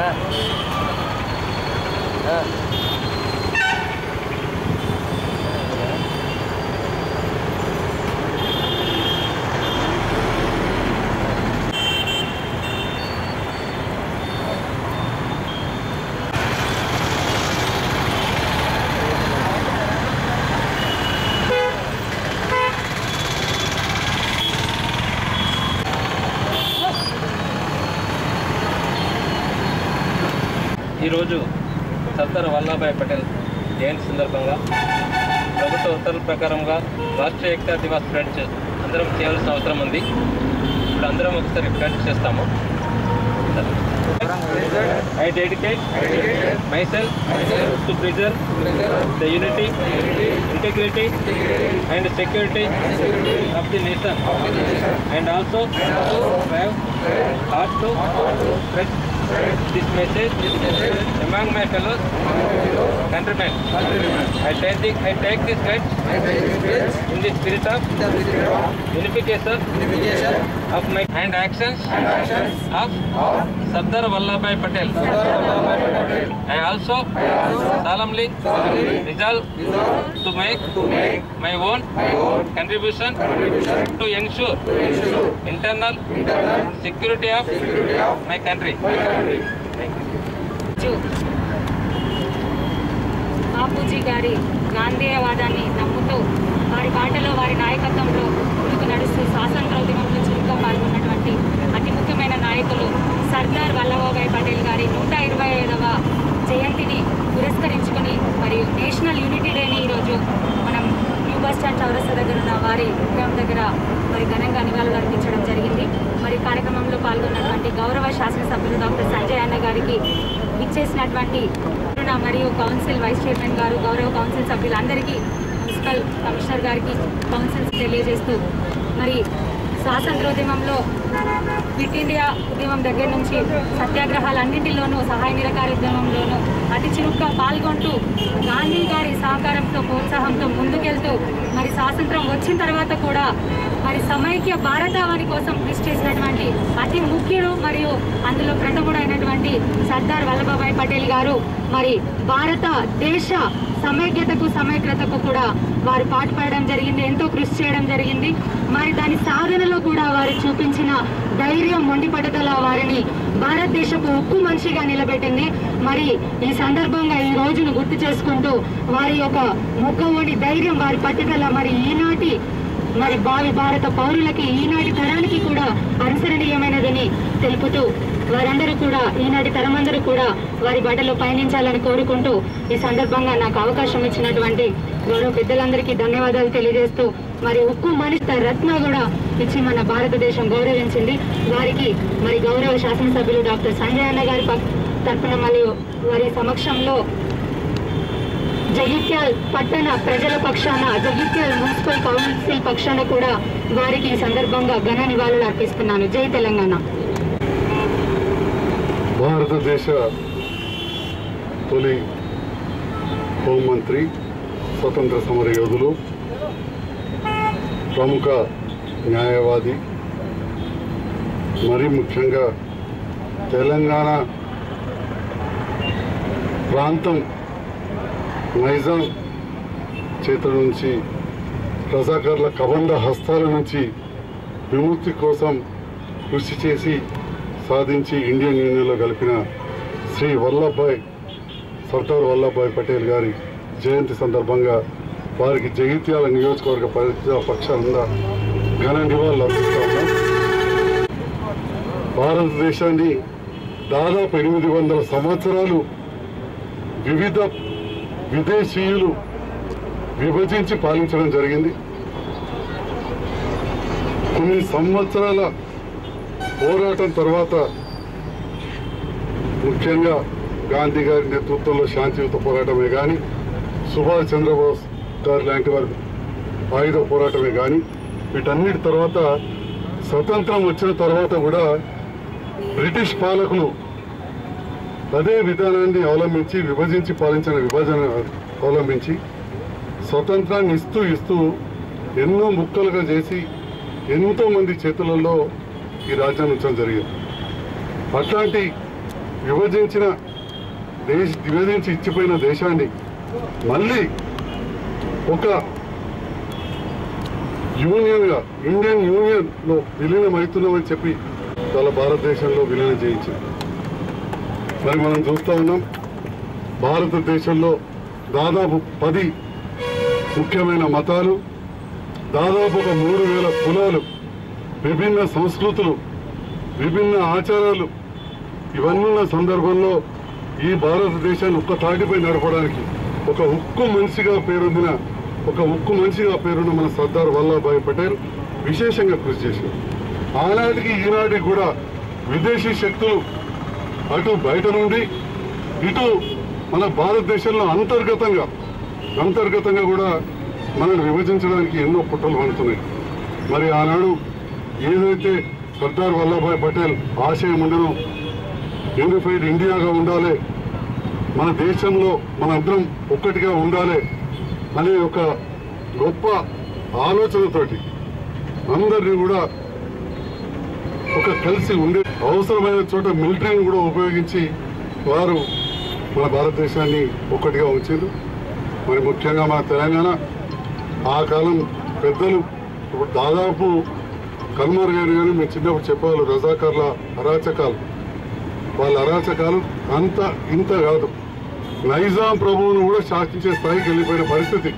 ఈరోజు సర్దార్ వల్లభాయ్ పటేల్ జయంతి సందర్భంగా ప్రభుత్వ ఉత్తర్వుల ప్రకారంగా రాష్ట్రీయ ఏకతా దివాస్ ఫ్రెండ్స్ అందరం చేయాల్సిన అవసరం ఉంది ఇప్పుడు అందరం ఒకసారి ఫ్రెండ్స్ చేస్తాము I dedicate myself to preserve the unity, integrity and security of the nation and also have heart to spread this message among my fellow countrymen. I take, the, I take this pledge in the spirit of unification of my and actions of Sardar Vallabhai Patel. I also solemnly resolve to make my own contribution to ensure internal security of my country. రోజు బాపూజీ గారి గాంధేయవాదాన్ని నమ్ముతూ వారి బాటలో వారి నాయకత్వంలో ముందుకు నడుస్తూ స్వాతంత్రోద్యమంలో చురుగ్గా పాల్గొన్నటువంటి అతి ముఖ్యమైన నాయకులు సర్దార్ వల్లభాయ్ పటేల్ గారి నూట ఇరవై ఐదవ జయంతిని పురస్కరించుకుని మరియు నేషనల్ యూనిటీ డేని ఈరోజు మనం న్యూ బస్ స్టాండ్ చౌరస్తా దగ్గర ఉన్న వారి విగ్రహం దగ్గర మరి ఘనంగా నివాళులు అర్పించడం జరిగింది మరి కార్యక్రమంలో పాల్గొన్నటువంటి గౌరవ శాసనసభ్యులు డాక్టర్ సంజయ్ అన్న గారికి ఇచ్చేసినటువంటి కరుణ మరియు కౌన్సిల్ వైస్ చైర్మన్ గారు గౌరవ కౌన్సిల్ సభ్యులందరికీ మున్సిపల్ కమిషనర్ గారికి కౌన్సిల్స్ తెలియజేస్తూ మరి స్వాతంత్రోద్యమంలో క్విట్ ఇండియా ఉద్యమం దగ్గర నుంచి సత్యాగ్రహాలన్నింటిలోనూ సహాయ నిరకార ఉద్యమంలోనూ అతి చురుగ్గా పాల్గొంటూ గాంధీ గారి సహకారంతో ప్రోత్సాహంతో ముందుకెళ్తూ మరి స్వాతంత్రం వచ్చిన తర్వాత కూడా మరి సమైక్య భారతావని కోసం కృషి చేసినటువంటి అతి ముఖ్యుడు మరియు అందులో ప్రథముడు అయినటువంటి సర్దార్ వల్లభాయ్ పటేల్ గారు మరి భారత దేశ సమైక్యతకు సమైక్యతకు కూడా వారు పాటుపడడం జరిగింది ఎంతో కృషి చేయడం జరిగింది మరి దాని సాధనలో కూడా వారు చూపించిన ధైర్యం మొండి పట్టుదల వారిని భారతదేశపు ఉక్కు మనిషిగా నిలబెట్టింది మరి ఈ సందర్భంగా ఈ రోజును గుర్తు చేసుకుంటూ వారి యొక్క ముఖంలోని ధైర్యం వారి పట్టుదల మరి ఈనాటి మరి భావి భారత పౌరులకి ఈనాటి తరానికి కూడా అనుసరణీయమైనదని తెలుపుతూ వారందరూ కూడా ఈనాటి తరమందరూ కూడా వారి బట్టలో పయనించాలని కోరుకుంటూ ఈ సందర్భంగా నాకు అవకాశం ఇచ్చినటువంటి గౌరవ పెద్దలందరికీ ధన్యవాదాలు తెలియజేస్తూ మరి ఉక్కు మనిషి రత్న కూడా ఇచ్చి మన భారతదేశం గౌరవించింది వారికి మరి గౌరవ శాసనసభ్యులు డాక్టర్ సంజయ్ అన్న గారి పక్- తరపున మరియు వారి సమక్షంలో జగిత్యాల్ పట్టణ ప్రజల పక్షాన జగిత్యాల్ మున్సిపల్ కౌన్సిల్ పక్షాన కూడా వారికి ఈ సందర్భంగా ఘన నివాళులు అర్పిస్తున్నాను జై తెలంగాణ భారతదేశ తొలి హోంమంత్రి స్వతంత్ర సమర యోధులు ప్రముఖ న్యాయవాది మరి ముఖ్యంగా తెలంగాణ ప్రాంతం నైజాం చేతుల నుంచి రజాకర్ల కబంధ హస్తాల నుంచి విముక్తి కోసం కృషి చేసి సాధించి ఇండియన్ యూనియన్లో కలిపిన శ్రీ వల్లభాయ్ సర్దార్ వల్లభాయ్ పటేల్ గారి జయంతి సందర్భంగా వారికి జగిత్యాల నియోజకవర్గ ప్రజా పక్షానంద ఘన నివాళులు అర్పిస్తా ఉన్నాం భారతదేశాన్ని దాదాపు ఎనిమిది వందల సంవత్సరాలు వివిధ విదేశీయులు విభజించి పాలించడం జరిగింది కొన్ని సంవత్సరాల పోరాటం తర్వాత ముఖ్యంగా గాంధీ గారి నేతృత్వంలో శాంతియుత పోరాటమే కానీ సుభాష్ చంద్రబోస్ గారు లాంటి వారి ఆయుధ పోరాటమే కానీ వీటన్నిటి తర్వాత స్వతంత్రం వచ్చిన తర్వాత కూడా బ్రిటిష్ పాలకులు అదే విధానాన్ని అవలంబించి విభజించి పాలించిన విభజన అవలంబించి స్వతంత్రాన్ని ఇస్తూ ఇస్తూ ఎన్నో ముక్కలుగా చేసి ఎంతో మంది చేతులలో ఈ రాజ్యాన్ని ఉంచడం జరిగింది అట్లాంటి విభజించిన దేశ విభజించి ఇచ్చిపోయిన దేశాన్ని మళ్ళీ ఒక యూనియన్గా ఇండియన్ యూనియన్లో విలీనం అవుతున్నామని చెప్పి వాళ్ళ భారతదేశంలో విలీనం చేయించింది మరి మనం చూస్తూ ఉన్నాం భారతదేశంలో దాదాపు పది ముఖ్యమైన మతాలు దాదాపు ఒక మూడు వేల కులాలు విభిన్న సంస్కృతులు విభిన్న ఆచారాలు ఇవన్నీ ఉన్న సందర్భంలో ఈ భారతదేశాన్ని ఒక్క తాటిపై నడపడానికి ఒక ఉక్కు మనిషిగా పేరొందిన ఒక ఉక్కు మనిషిగా పేరున్న మన సర్దార్ వల్లభాయ్ పటేల్ విశేషంగా కృషి చేశారు ఆనాటికి ఈనాటికి కూడా విదేశీ శక్తులు అటు బయట నుండి ఇటు మన భారతదేశంలో అంతర్గతంగా అంతర్గతంగా కూడా మనల్ని విభజించడానికి ఎన్నో పుట్టలు పడుతున్నాయి మరి ఆనాడు ఏదైతే సర్దార్ వల్లభాయ్ పటేల్ ఆశయం ఉండను యూనిఫైడ్ ఇండియాగా ఉండాలి మన దేశంలో మన అందరం ఒక్కటిగా ఉండాలి అనే ఒక గొప్ప ఆలోచనతోటి అందరినీ కూడా ఒక కలిసి ఉండే అవసరమైన చోట మిలిటరీని కూడా ఉపయోగించి వారు మన భారతదేశాన్ని ఒక్కటిగా ఉంచారు మరి ముఖ్యంగా మన తెలంగాణ ఆ కాలం పెద్దలు ఇప్పుడు దాదాపు కన్మర్ గారు కానీ మేము చిన్నప్పుడు చెప్పేవాళ్ళు రజాకార్ల అరాచకాలు వాళ్ళ అరాచకాలు అంత ఇంత కాదు నైజాం ప్రభువును కూడా శాసించే స్థాయికి వెళ్ళిపోయిన పరిస్థితి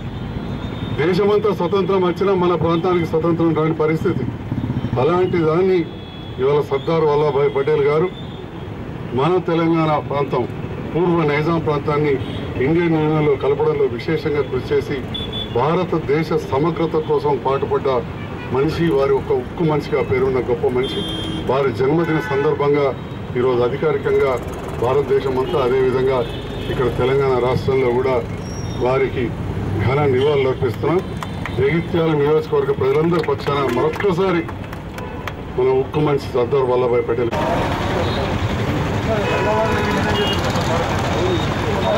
దేశమంతా స్వతంత్రం వచ్చినా మన ప్రాంతానికి స్వతంత్రం రాని పరిస్థితి అలాంటి దాన్ని ఇవాళ సర్దార్ వల్లభాయ్ పటేల్ గారు మన తెలంగాణ ప్రాంతం పూర్వ నైజాం ప్రాంతాన్ని ఇండియన్ యూనియన్లో కలపడంలో విశేషంగా కృషి చేసి భారతదేశ సమగ్రత కోసం పాటుపడ్డ మనిషి వారి ఒక ఉక్కు మనిషిగా పేరున్న గొప్ప మనిషి వారి జన్మదిన సందర్భంగా ఈరోజు అధికారికంగా భారతదేశం అంతా అదేవిధంగా ఇక్కడ తెలంగాణ రాష్ట్రంలో కూడా వారికి ఘన నివాళులు అర్పిస్తున్నాం జగిత్యాల నియోజకవర్గ ప్రజలందరి పక్షాన మరొక్కసారి మన ఉక్కు మనిషి సర్దార్ వల్లభాయ్ పటేల్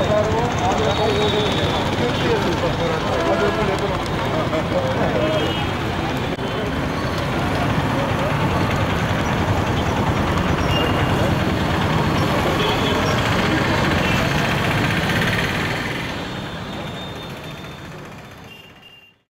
Gracias.